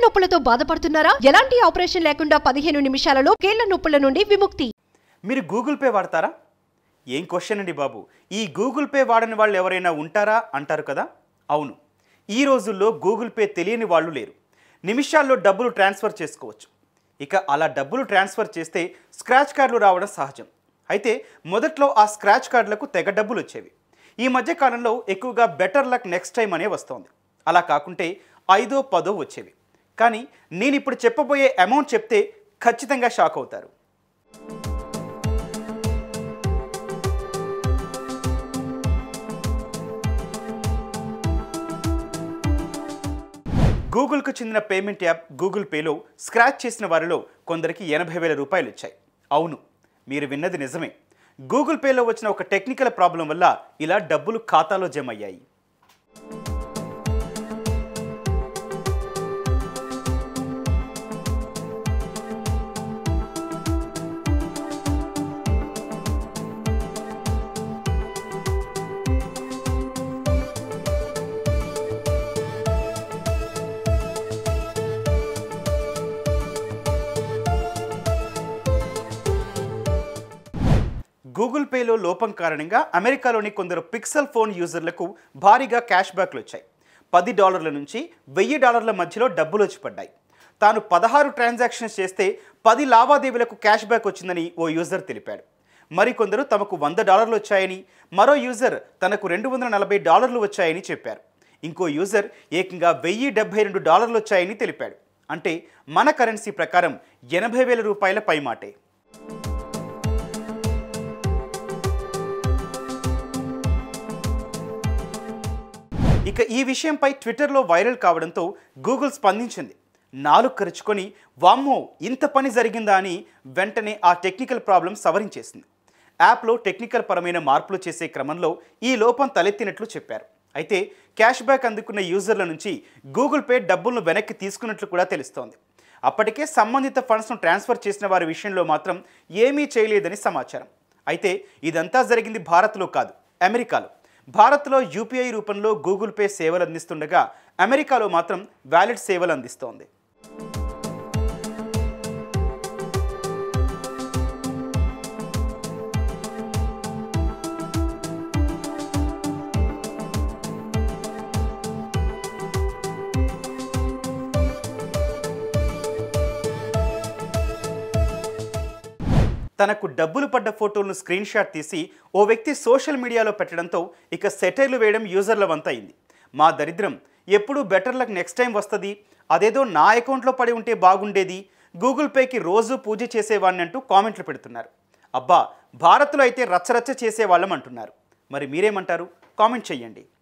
నొప్పులతో బాధపడుతున్నారా ఎలాంటి ఆపరేషన్ లేకుండా పదిహేను నిమిషాలలో కీళ్ల నొప్పుల నుండి విముక్తి మీరు గూగుల్ పే వాడతారా ఏం క్వశ్చన్ అండి బాబు ఈ గూగుల్ పే వాడని వాళ్ళు ఎవరైనా ఉంటారా అంటారు కదా అవును ఈ రోజుల్లో గూగుల్ పే తెలియని వాళ్ళు లేరు నిమిషాల్లో డబ్బులు ట్రాన్స్ఫర్ చేసుకోవచ్చు ఇక అలా డబ్బులు ట్రాన్స్ఫర్ చేస్తే స్క్రాచ్ కార్డులు రావడం సహజం అయితే మొదట్లో ఆ స్క్రాచ్ కార్డులకు తెగ డబ్బులు వచ్చేవి ఈ మధ్య కాలంలో ఎక్కువగా బెటర్ లక్ నెక్స్ట్ టైం అనే వస్తోంది అలా కాకుంటే ఐదో పదో వచ్చేవి కానీ నేను ఇప్పుడు చెప్పబోయే అమౌంట్ చెప్తే ఖచ్చితంగా షాక్ అవుతారు గూగుల్కు చెందిన పేమెంట్ యాప్ గూగుల్ పేలో స్క్రాచ్ చేసిన వారిలో కొందరికి ఎనభై వేల రూపాయలు వచ్చాయి అవును మీరు విన్నది నిజమే గూగుల్ పేలో వచ్చిన ఒక టెక్నికల్ ప్రాబ్లం వల్ల ఇలా డబ్బులు ఖాతాలో జమ అయ్యాయి గూగుల్ పేలో లోపం కారణంగా అమెరికాలోని కొందరు పిక్సెల్ ఫోన్ యూజర్లకు భారీగా క్యాష్ బ్యాక్లు వచ్చాయి పది డాలర్ల నుంచి వెయ్యి డాలర్ల మధ్యలో డబ్బులు వచ్చి పడ్డాయి తాను పదహారు ట్రాన్సాక్షన్స్ చేస్తే పది లావాదేవీలకు క్యాష్ బ్యాక్ వచ్చిందని ఓ యూజర్ తెలిపాడు మరికొందరు తమకు వంద డాలర్లు వచ్చాయని మరో యూజర్ తనకు రెండు వందల నలభై డాలర్లు వచ్చాయని చెప్పారు ఇంకో యూజర్ ఏకంగా వెయ్యి డెబ్బై రెండు డాలర్లు వచ్చాయని తెలిపాడు అంటే మన కరెన్సీ ప్రకారం ఎనభై వేల రూపాయల పైమాటే ఇక ఈ విషయంపై ట్విట్టర్లో వైరల్ కావడంతో గూగుల్ స్పందించింది నాలుగు ఖర్చుకొని వామ్మో ఇంత పని జరిగిందా అని వెంటనే ఆ టెక్నికల్ ప్రాబ్లం సవరించేసింది యాప్లో టెక్నికల్ పరమైన మార్పులు చేసే క్రమంలో ఈ లోపం తలెత్తినట్లు చెప్పారు అయితే క్యాష్ బ్యాక్ అందుకున్న యూజర్ల నుంచి గూగుల్ పే డబ్బులను వెనక్కి తీసుకున్నట్లు కూడా తెలుస్తోంది అప్పటికే సంబంధిత ఫండ్స్ను ట్రాన్స్ఫర్ చేసిన వారి విషయంలో మాత్రం ఏమీ చేయలేదని సమాచారం అయితే ఇదంతా జరిగింది భారత్లో కాదు అమెరికాలో భారత్లో యూపీఐ రూపంలో గూగుల్ పే సేవలు అందిస్తుండగా అమెరికాలో మాత్రం వ్యాలెట్ సేవలు అందిస్తోంది తనకు డబ్బులు పడ్డ ఫోటోలను స్క్రీన్ షాట్ తీసి ఓ వ్యక్తి సోషల్ మీడియాలో పెట్టడంతో ఇక సెటైర్లు వేయడం యూజర్ల వంత అయింది మా దరిద్రం ఎప్పుడు బెటర్ లక్ నెక్స్ట్ టైం వస్తుంది అదేదో నా అకౌంట్లో పడి ఉంటే బాగుండేది గూగుల్ పేకి రోజు పూజ చేసేవాడిని అంటూ కామెంట్లు పెడుతున్నారు అబ్బా భారత్లో అయితే రచ్చరచ్చ చేసేవాళ్ళం అంటున్నారు మరి మీరేమంటారు కామెంట్ చెయ్యండి